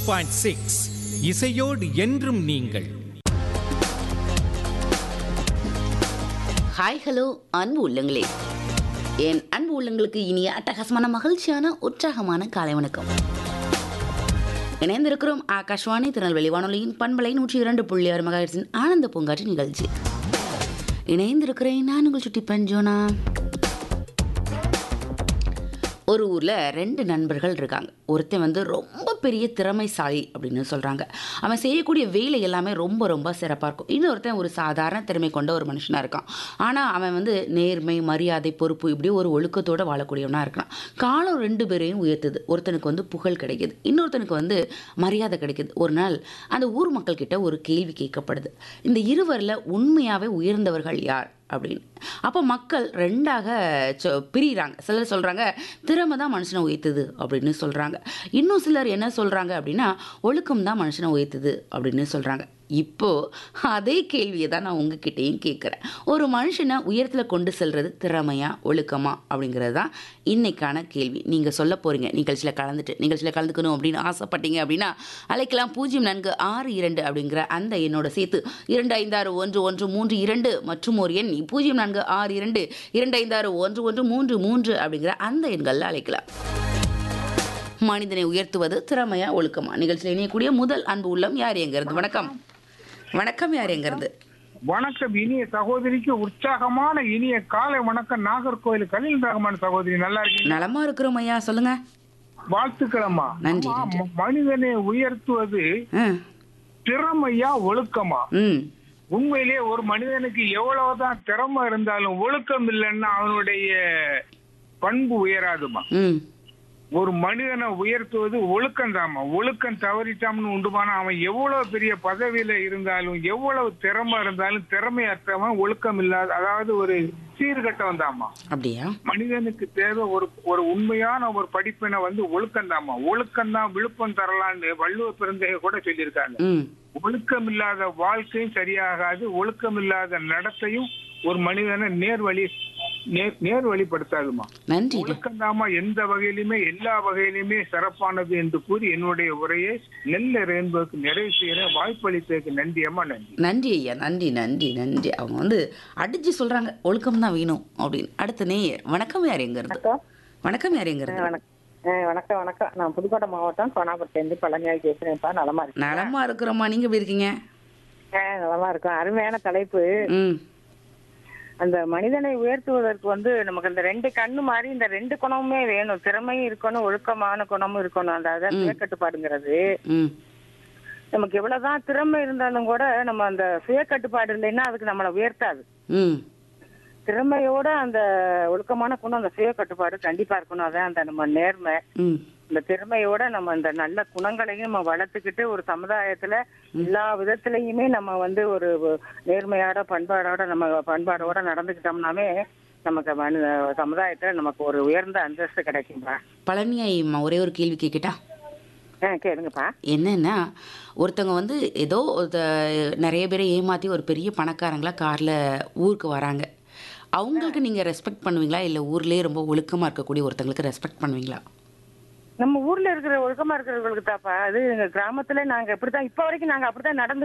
Point six இசையோடு என்றும் நீங்கள் ஹாய் ஹலோ அன்பு உள்ளங்களே என் அன்பு உள்ளங்களுக்கு இனிய அட்டகாசமான மகிழ்ச்சியான உற்சாகமான காலை வணக்கம் இணைந்திருக்கிறோம் ஆகாஷ்வாணி திருநெல்வேலி வானொலியின் பண்பலை நூற்றி இரண்டு புள்ளி ஆறு மகாயிரத்தின் ஆனந்த பூங்காற்று நிகழ்ச்சி இணைந்திருக்கிறேன் நான் உங்கள் சுட்டி பஞ்சோனா ஒரு ஊரில் ரெண்டு நண்பர்கள் இருக்காங்க ஒருத்தன் வந்து ரொம்ப பெரிய திறமைசாலி அப்படின்னு சொல்கிறாங்க அவன் செய்யக்கூடிய வேலை எல்லாமே ரொம்ப ரொம்ப சிறப்பாக இருக்கும் இன்னொருத்தன் ஒரு சாதாரண திறமை கொண்ட ஒரு மனுஷனாக இருக்கான் ஆனால் அவன் வந்து நேர்மை மரியாதை பொறுப்பு இப்படி ஒரு ஒழுக்கத்தோடு வாழக்கூடியவனாக இருக்கான் காலம் ரெண்டு பேரையும் உயர்த்துது ஒருத்தனுக்கு வந்து புகழ் கிடைக்குது இன்னொருத்தனுக்கு வந்து மரியாதை கிடைக்குது ஒரு நாள் அந்த ஊர் மக்கள்கிட்ட ஒரு கேள்வி கேட்கப்படுது இந்த இருவரில் உண்மையாகவே உயர்ந்தவர்கள் யார் அப்படின்னு அப்போ மக்கள் ரெண்டாக சொ பிரிகிறாங்க சிலர் சொல்கிறாங்க திறமை தான் மனுஷனை உயர்த்துது அப்படின்னு சொல்கிறாங்க இன்னும் சிலர் என்ன சொல்கிறாங்க அப்படின்னா ஒழுக்கம் தான் மனுஷனை உயர்த்துது அப்படின்னு சொல்கிறாங்க இப்போது அதே கேள்வியை தான் நான் உங்ககிட்டயும் கேட்குறேன் ஒரு மனுஷனை உயரத்தில் கொண்டு செல்றது திறமையா ஒழுக்கமா அப்படிங்கிறது தான் இன்னைக்கான கேள்வி நீங்கள் சொல்ல போகிறீங்க நிகழ்ச்சியில் கலந்துட்டு நிகழ்ச்சியில் கலந்துக்கணும் அப்படின்னு ஆசைப்பட்டீங்க அப்படின்னா அழைக்கலாம் பூஜ்ஜியம் நான்கு ஆறு இரண்டு அப்படிங்கிற அந்த எண்ணோட சேர்த்து இரண்டு ஐந்தாறு ஒன்று ஒன்று மூன்று இரண்டு மற்றும் ஒரு எண் பூஜ்ஜியம் நான்கு ஆறு இரண்டு இரண்டு ஐந்தாறு ஒன்று ஒன்று மூன்று மூன்று அப்படிங்கிற அந்த எண்களில் அழைக்கலாம் மனிதனை உயர்த்துவது திறமையா ஒழுக்கமா நிகழ்ச்சியில் இணையக்கூடிய முதல் அன்பு உள்ளம் யார் எங்கிறது வணக்கம் வணக்கம் யார் எங்கிறது வணக்கம் இனிய சகோதரிக்கு உற்சாகமான இனிய காலை வணக்கம் நாகர்கோவில் கலில் ரகமான் சகோதரி நல்லா இருக்கீங்க நலமா இருக்கிறோம் ஐயா சொல்லுங்க வாழ்த்துக்களம்மா நன்றி, ஆமா, நன்றி. ம- மனிதனை உயர்த்துவது ஆ, திறமையா ஒழுக்கமா ம் உண்மையிலேயே ஒரு மனிதனுக்கு எவ்வளவுதான் திறமை இருந்தாலும் ஒழுக்கம் இல்லைன்னா அவனுடைய பண்பு உயராதுமா ம் ஒரு மனிதனை உயர்த்துவது ஒழுக்கம் தாமா ஒழுக்கம் தவறிட்டாம்னு உண்டுமான அவன் எவ்வளவு பெரிய பதவியில இருந்தாலும் எவ்வளவு திறமை இருந்தாலும் திறமையற்றவன் ஒழுக்கம் இல்லாத அதாவது ஒரு சீர்கட்டவன் தாமா அப்படியா மனிதனுக்கு தேவை ஒரு ஒரு உண்மையான ஒரு படிப்பினை வந்து ஒழுக்கம் தாமா ஒழுக்கம் தான் விழுப்பம் தரலான்னு வள்ளுவ பிறந்தைய கூட சொல்லியிருக்காங்க ம் ஒழுக்கம் இல்லாத வாழ்க்கையும் சரியாகாது ஒழுக்கம் இல்லாத நடத்தையும் ஒரு மனிதனை நேர்வழி நேர் நேர்வழிப்படுத்தாதுமா நன்றி ஐயா. ஒழுக்கந்தாமா எந்த வகையிலுமே எல்லா வகையிலுமே சிறப்பானது என்று கூறி என்னுடைய உரையை நெல்ல என்பதற்கு நிறைவு செய்யற வாய்ப்பளித்ததுக்கு நன்றி அம்மா நன்றி நன்றி ஐயா நன்றி நன்றி நன்றி அவங்க வந்து அடிச்சு சொல்றாங்க ஒழுக்கம் தான் வேணும் அப்படின்னு அடுத்த நேயர் வணக்கம் யார் எங்கிறது வணக்கம் வணக்கம் யார் எங்கிறது வணக்கம் ஆ, வணக்கம் வணக்கம் நான் புதுக்கோட்டை மாவட்டம் கோனாபுரத்துலேருந்து பழனியாய் பேசுறேன்ப்பா நலமா இருக்கேன் நலமா இருக்கிறோமா நீங்க எப்படி இருக்கீங்க ஆ, நலமா இருக்கும் அருமையான தலைப்பு ம் அந்த மனிதனை உயர்த்துவதற்கு வந்து நமக்கு அந்த ரெண்டு கண்ணு மாதிரி இந்த ரெண்டு குணமுமே வேணும் திறமையும் இருக்கணும் ஒழுக்கமான குணமும் இருக்கணும் அந்த அதான் சுய கட்டுப்பாடுங்கிறது ம் நமக்கு எவ்வளவுதான் திறமை இருந்தாலும் கூட நம்ம அந்த சுய கட்டுப்பாடு இல்லைன்னா அதுக்கு நம்மளை உயர்த்தாது ம் திறமையோட அந்த ஒழுக்கமான குணம் அந்த சுய கட்டுப்பாடு கண்டிப்பா இருக்கணும் அதான் அந்த நம்ம நேர்மை ம் இந்த திறமையோட நம்ம இந்த நல்ல குணங்களையும் நம்ம வளர்த்துக்கிட்டு ஒரு சமுதாயத்துல எல்லா விதத்திலயுமே நம்ம வந்து ஒரு நேர்மையோட பண்பாடோட நம்ம பண்பாடோட நடந்துக்கிட்டோம்னாவே நமக்கு மனு சமுதாயத்துல நமக்கு ஒரு உயர்ந்த அந்தஸ்து கிடைக்கும்பா பழனி ஐயம்மா ஒரே ஒரு கேள்வி கேட்கட்டா ஆ கேளுங்கப்பா என்னன்னா ஒருத்தவங்க வந்து ஏதோ ஒருத்த- நிறைய பேரை ஏமாத்தி ஒரு பெரிய பணக்காரங்களா கார்ல ஊருக்கு வராங்க அவங்களுக்கு நீங்க ரெஸ்பெக்ட் பண்ணுவீங்களா இல்ல ஊர்லயே ரொம்ப ஒழுக்கமா இருக்கக்கூடிய ஒருத்தங்களுக்கு ரெஸ்பெக்ட் பண்ணுவீங்களா நம்ம ஊர்ல இருக்கிற ஒழுக்கமா இருக்கிறவங்களுக்கு தாப்பா அது எங்க கிராமத்துல நாங்க இப்படித்தான் இப்ப வரைக்கும் நாங்க அப்படித்தான் நடந்து